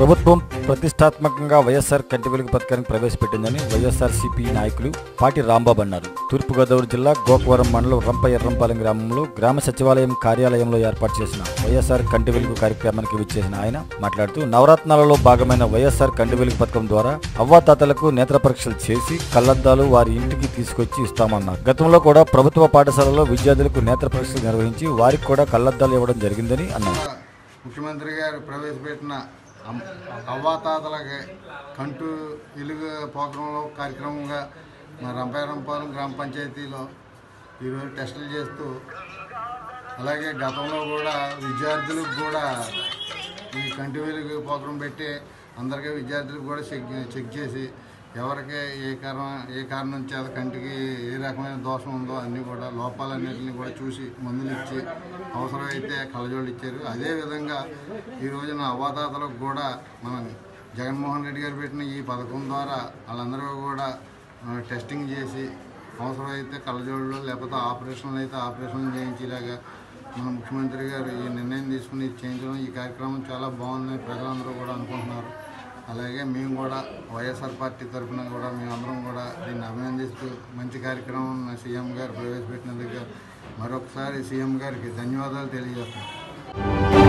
ప్రభుత్వం ప్రతిష్టాత్మకంగా వైఎస్ఆర్ కంటి వెలుగు పథకాన్ని ప్రవేశపెట్టిందని వైఎస్ఆర్ సిపి నాయకులు పాటి రాంబాబు అన్నారు తూర్పుగోదావరి జిల్లా గోకవరం మండలం రంప ఎర్రంపాలెం గ్రామంలో గ్రామ సచివాలయం కార్యాలయంలో ఏర్పాటు చేసిన వైఎస్ఆర్ కంటి వెలుగు కార్యక్రమానికి విచ్చేసిన ఆయన మాట్లాడుతూ నవరత్నాలలో భాగమైన వైఎస్ఆర్ కంటి వెలుగు పథకం ద్వారా అవ్వాతాతలకు నేత్ర పరీక్షలు చేసి కళ్లద్దాలు వారి ఇంటికి తీసుకొచ్చి ఇస్తామన్నారు గతంలో కూడా ప్రభుత్వ పాఠశాలలో విద్యార్థులకు నేత్ర పరీక్షలు నిర్వహించి వారికి కూడా కళ్లద్దాలు ఇవ్వడం జరిగిందని అన్నారు ముఖ్యమంత్రి గారు ప్రవేశపెట్టిన అమ్- అవ్వాతాతలకి కంటు వెలుగు ప్రోగ్రాంలో కార్యక్రమంగా మా రంపాయరంపాలెం గ్రామ పంచాయతీలో ఈరోజు టెస్టులు చేస్తూ అలాగే గతంలో కూడా విద్యార్థులకు కూడా ఈ కంటి వెలుగు ప్రోగ్రాం పెట్టి అందరికీ విద్యార్థులకు కూడా చెక్ చెక్ చేసి ఎవరికి ఏ కారణం ఏ కారణం చేత కంటికి ఏ రకమైన దోషం ఉందో అన్నీ కూడా లోపాలన్నింటినీ కూడా చూసి మందులు ఇచ్చి అవసరమైతే కళ్ళజోళ్ళు ఇచ్చారు అదేవిధంగా ఈ రోజున అవాతాతలకు కూడా మన జగన్మోహన్ రెడ్డి గారు పెట్టిన ఈ పథకం ద్వారా వాళ్ళందరూ కూడా ఆ, టెస్టింగ్ చేసి అవసరమైతే కళ్ళజోళ్ళు లేకపోతే ఆపరేషన్లు అయితే ఆపరేషన్లు చేయించేలాగా మన ముఖ్యమంత్రి గారు ఈ నిర్ణయం తీసుకుని ఇది చేయించడం ఈ కార్యక్రమం చాలా బాగుందని ప్రజలందరూ కూడా అనుకుంటున్నారు అలాగే మేము కూడా వైఎస్ఆర్ పార్టీ తరఫున కూడా మేమందరం కూడా దీన్ని అభినందిస్తూ మంచి కార్యక్రమం సీఎం గారు ప్రవేశపెట్టినందుకు మరొకసారి సీఎం గారికి ధన్యవాదాలు తెలియజేస్తున్నాం